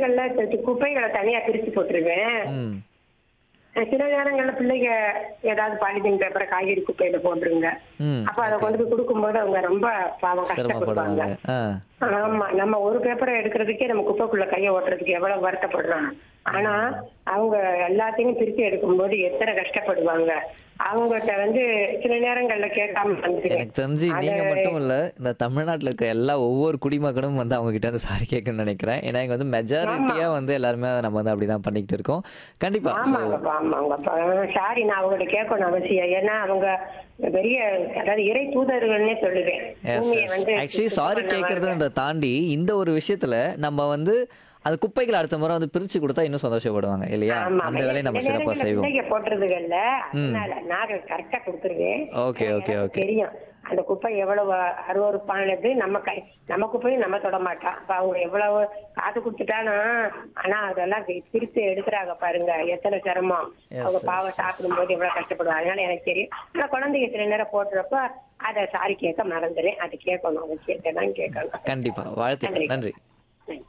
நேரங்கள்ல கு- கு- குப்பைகளை தனியா பிரிச்சு போட்டுருவேன் ம் அஹ் சில நேரங்கள்ல பிள்ளைங்க ஏதாவது பாலிதீன் பேப்பரை காய்கறி குப்பையில போட்டுருங்க ம் அப்ப அதை கொண்டு போய் கொடுக்கும்போது அவங்க ரொம்ப பாவம் கஷ்டப்படுவாங்க சிரமப்படுவாங்க ஆ ஆமா நம்ம ஒரு பேப்பரை எடுக்கிறதுக்கே நம்ம குப்பைக்குள்ள கையை ஓட்டுறதுக்கு எவ்வளவு வருத்தப்படுறோம் ஆனா அவங்க எல்லாத்தையும் பிரிச்சு எடுக்கும்போது எத்தனை கஷ்டப்படுவாங்க அவங்ககிட்ட வந்து சில நேரங்கள்ல கேட்காம வந்துருவேன் எனக்கு தெரிஞ்சு நீங்க மட்டும் இல்ல இந்த தமிழ்நாட்டுல இருக்க எல்லா ஒவ்வொரு குடிமகனும் வந்து அவங்க கிட்ட வந்து சாரி கேட்கணும்னு நினைக்கிறேன் ஏன்னா இங்க வந்து மெஜாரிட்டியா வந்து எல்லாருமே அதை நம்ம வந்து அப்படிதான் பண்ணிக்கிட்டு இருக்கோம் கண்டிப்பா So, ஆமாங்கப்பா ஆமாங்கப்பா சாரி நான் அவங்கள்ட்ட கேட்கணும் அவசியம் ஏன்னா அவங்க பெரிய அதாவது இறை தூதர்கள்னே சொல்லுவேன் பூமியை வந்து ஆக்சுவலி சுத்தம் சாரி பண்ண கேட்கறதுன்றத தாண்டி இந்த ஒரு விஷயத்துல நம்ம வந்து அந்த குப்பைகளை அடுத்த முறை வந்து பிரிச்சு கொடுத்தா இன்னும் சந்தோஷப்படுவாங்க இல்லையா ஆமா அந்த வேலையை நம்ம சில சிறப்பா நேரங்கள்ல செய்வோம் பிள்ளைங்க போட்டுறதுகள்ல அதனால நான் கரெக்டா கொடுத்துருவேன் ஓகே ஆனா ஓகே எனக்கு ஓகே தெரியும் அந்த குப்பை எவ்வளவு அருவறுப்பானது நம்ம கை நம்ம குப்பையும் நம்ம தொட மாட்டான் அப்ப அவங்க எவ்வளவு காசு கொடுத்துட்டானா ஆனா அதெல்லாம் பி- பிரித்து எடுக்கிறாங்க பாருங்க எத்தனை சிரமம் Yes, அவங்க yes. பாவம் சாப்பிடும் போது எவ்வளவு கஷ்டப்படுவாங்க அதனால எனக்கு தெரியும் ஆனா குழந்தைங்க சில நேரம் போட்டுறப்ப அதை சாரி கேட்க மறந்துடுறேன் அது கேட்கணும் அவங்க கேட்கதான் கேட்கணும் கண்டிப்பா வாழ்த்துக்கள் நன்றி. நன்றி நன்றி.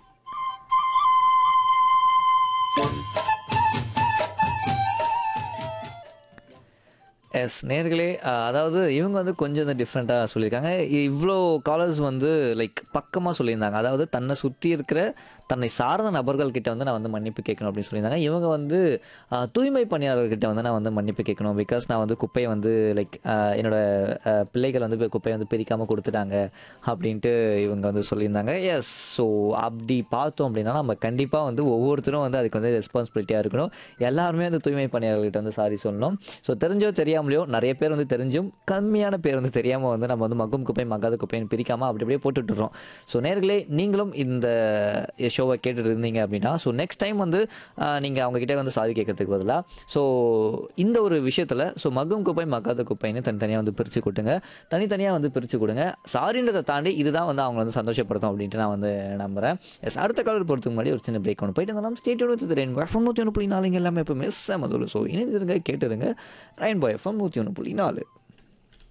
எஸ் நேர்களே அதாவது இவங்க வந்து கொஞ்சம் வந்து டிஃப்ரெண்ட்டாக சொல்லியிருக்காங்க இவ்வளோ காலர்ஸ் வந்து லைக் பக்கமாக சொல்லியிருந்தாங்க அதாவது தன்னை சுற்றி இருக்கிற தன்னை சார்ந்த நபர்கள் கிட்ட வந்து நான் வந்து மன்னிப்பு கேட்கணும் அப்படின்னு சொல்லியிருந்தாங்க இவங்க வந்து ஆஹ், தூய்மை பணியாளர்கிட்ட வந்து நான் வந்து மன்னிப்பு கேட்கணும் பிகாஸ் நான் வந்து குப்பையை வந்து லைக் என்னோட ஆஹ், பிள்ளைகள் வந்து குப்பையை வந்து பிரிக்காமல் கொடுத்துட்டாங்க அப்படின்ட்டு இவங்க வந்து சொல்லியிருந்தாங்க எஸ் ஸோ அப்படி பார்த்தோம் அப்படின்னா நம்ம கண்டிப்பாக வந்து ஒவ்வொருத்தரும் வந்து அதுக்கு வந்து ரெஸ்பான்சிபிலிட்டியாக இருக்கணும் எல்லாருமே அந்த தூய்மை பணியாளர்கிட்ட வந்து சாரி சொல்லணும் ஸோ தெரிஞ்சோ தெரியாமலையோ நிறைய பேர் வந்து தெரிஞ்சும் கம்மியான பேர் வந்து தெரியாமல் வந்து நம்ம வந்து மக்கும் குப்பை மக்காத குப்பைன்னு பிரிக்காமல் அப்படி அப்படியே போட்டுட்றோம் ஸோ நேர்களே நீங்களும் இந்த ஷோவை கேட்டுட்டு இருந்தீங்க அப்படின்னா ஸோ நெக்ஸ்ட் டைம் வந்து நீங்கள் அவங்ககிட்ட வந்து சாரி கேட்கறதுக்கு பதிலாக ஸோ இந்த ஒரு விஷயத்தில் ஸோ மக்கும் குப்பை மக்காத குப்பைன்னு தனித்தனியாக வந்து பிரித்து கொடுங்க தனித்தனியாக வந்து பிரித்து கொடுங்க சாரின்றதை தாண்டி இதுதான் வந்து அவங்க வந்து சந்தோஷப்படுத்தும் அப்படின்ட்டு நான் வந்து நம்புகிறேன் எஸ் அடுத்த காலர் போகிறதுக்கு முன்னாடி ஒரு சின்ன பிரேக் ஒன்று போயிட்டு நம்ம ஸ்டேட் எடுத்து தெரியும் எஃப்எம் நூற்றி ஒன்று புள்ளி நாலுங்க எல்லாமே இப்போ மிஸ் மதுள் ஸோ இணைந்திருங்க கேட்டுருங்க நைன் பாய் எஃப்எம் நூற்றி ஒன்று புள்ளி நாலு